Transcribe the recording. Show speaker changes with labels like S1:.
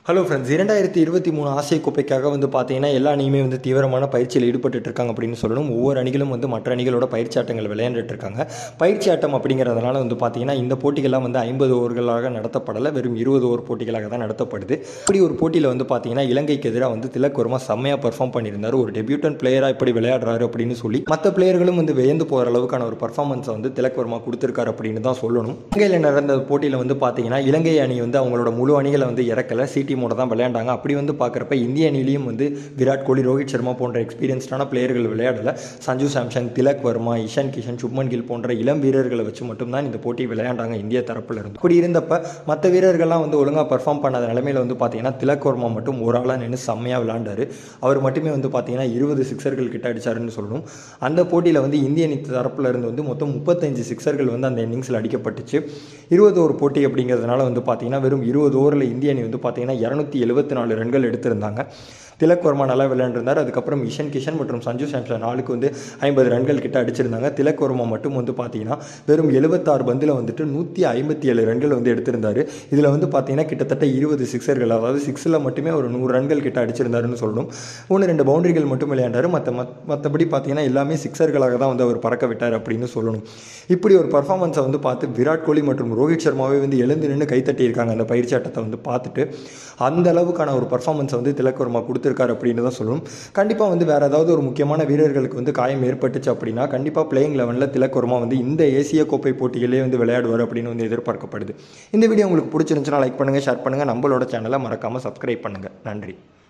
S1: hello friends இரண்டாயிரத்தி இருபத்தி மூணு ஆசிய கோப்பைக்காக வந்து பார்த்தீங்கன்னா எல்லா அணியுமே வந்து தீவிரமான பயிற்சியில் ஈடுபட்டு இருக்காங்க அப்படின்னு சொல்லணும் ஒவ்வொரு அணிகளும் வந்து மற்ற அணிகளோட பயிற்சி ஆட்டங்கள் விளையாண்டுட்டு இருக்காங்க பயிற்சி ஆட்டம் அப்படிங்கிறதுனால வந்து பார்த்தீங்கன்னா இந்த போட்டிகள்லாம் வந்து ஐம்பது ஓவர்களாக நடத்தப்படலை வெறும் இருபது ஓவர் போட்டிகளாக தான் நடத்தப்படுது இப்படி ஒரு போட்டியில் வந்து பார்த்தீங்கன்னா இலங்கைக்கு எதிராக வந்து திலக் வர்மா செம்மையாக பெர்ஃபார்ம் பண்ணியிருந்தார் ஒரு டெபியூட்டன் பிளேயராக இப்படி விளையாடுறாரு அப்படின்னு சொல்லி மற்ற பிளேயர்களும் வந்து வியந்து போகிற அளவுக்கான ஒரு பர்ஃபார்மன்ஸை வந்து திலக் வர்மா கொடுத்துருக்காரு அப்படின்னு தான் சொல்லணும் இலங்கையில் நடந்த போட்டியில் வந்து பார்த்தீங்கன்னா இலங்கை அணி வந்து அவங்களோட முழு அணிகளை வந்து இறக்கல சி டீமோட தான் விளையாண்டாங்க அப்படி வந்து பார்க்குறப்ப இந்திய அணிலையும் வந்து விராட் கோலி ரோஹித் சர்மா போன்ற எக்ஸ்பீரியன்ஸ்டான பிளேயர்கள் விளையாடல சஞ்சு சாம்சங் திலக் வர்மா இஷான் கிஷன் சுப்மன் கில் போன்ற இளம் வீரர்களை வச்சு மட்டும்தான் இந்த போட்டி விளையாண்டாங்க இந்திய தரப்புல இருந்து இப்படி இருந்தப்ப மற்ற வீரர்கள்லாம் வந்து ஒழுங்காக பர்ஃபார்ம் பண்ணாத நிலைமையில வந்து பார்த்தீங்கன்னா திலக் வர்மா மட்டும் ஒரு ஆளாக நின்று செம்மையாக விளையாண்டாரு அவர் மட்டுமே வந்து பார்த்தீங்கன்னா இருபது சிக்ஸர்கள் கிட்ட அடிச்சாருன்னு சொல்லணும் அந்த போட்டியில் வந்து இந்திய அணி தரப்புல இருந்து வந்து மொத்தம் முப்பத்தஞ்சு சிக்ஸர்கள் வந்து அந்த இன்னிங்ஸில் அடிக்கப்பட்டுச்சு இருபது ஓவர் போட்டி அப்படிங்கிறதுனால வந்து பார்த்தீங்கன்னா வெறும் இருபது ஓவரில் இந்திய அணி வந்து பார்த்தீங்கன்னா இரநூத்தி எழுபத்தி நாலு ரன்கள் எடுத்திருந்தாங்க திலக் வர்மா நல்லா விளையாண்டுருந்தார் அதுக்கப்புறம் இஷன் கிஷன் மற்றும் சஞ்சு சாம்சன் நாளுக்கு வந்து ஐம்பது ரன்கள் கிட்ட அடிச்சிருந்தாங்க திலக் வர்மா மட்டும் வந்து பார்த்தீங்கன்னா வெறும் எழுபத்தாறு பந்தில் வந்துட்டு நூற்றி ஐம்பத்தி ஏழு ரன்கள் வந்து எடுத்திருந்தார் இதில் வந்து பார்த்தீங்கன்னா கிட்டத்தட்ட இருபது சிக்ஸர்கள் அதாவது சிக்ஸில் மட்டுமே ஒரு நூறு ரன்கள் கிட்ட அடிச்சிருந்தாருன்னு சொல்லணும் ஒன்று ரெண்டு பவுண்டரிகள் மட்டும் விளையாண்டார் மற்ற மற்றபடி பார்த்தீங்கன்னா எல்லாமே சிக்ஸர்களாக தான் வந்து அவர் பறக்க விட்டார் அப்படின்னு சொல்லணும் இப்படி ஒரு பர்ஃபார்மன்ஸை வந்து பார்த்து விராட் கோலி மற்றும் ரோஹித் சர்மாவே வந்து எழுந்து நின்று கைத்தட்டியிருக்காங்க அந்த பயிற்சி ஆட்டத்தை வந்து பார்த்துட்டு அந்த அளவுக்கான ஒரு பர்ஃபார்மன்ஸை வந்து திலக் வர்மா கொடுத்துருக்காரு அப்படின்னு தான் சொல்லணும் கண்டிப்பாக வந்து வேறு ஏதாவது ஒரு முக்கியமான வீரர்களுக்கு வந்து காயம் ஏற்பட்டுச்சு அப்படின்னா கண்டிப்பாக பிளேயிங் லெவனில் திலக் வர்மா வந்து இந்த ஏசிய கோப்பை போட்டிகளே வந்து விளையாடுவார் அப்படின்னு வந்து எதிர்பார்க்கப்படுது இந்த வீடியோ உங்களுக்கு பிடிச்சிருந்துச்சுன்னா லைக் பண்ணுங்கள் ஷேர் பண்ணுங்கள் நம்மளோட சேனலை மறக்காமல் சப்ஸ்கிரைப் பண்ணுங்கள் நன்றி